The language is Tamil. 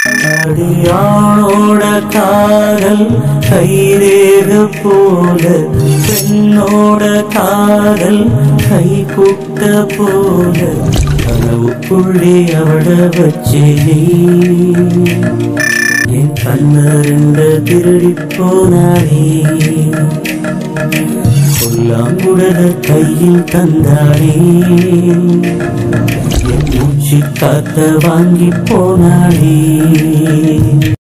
அடியானோட காதல் கைரேகு போல பெண்ணோட காதல் கை குட்ட போல கனவுக்குள்ளே அவட வச்சே நீ என் கண்ணறிந்த திருடி போனாரே கொல்லாங்குடல கையில் தந்தாரே என் மூச்சு காத்த வாங்கி போனாரே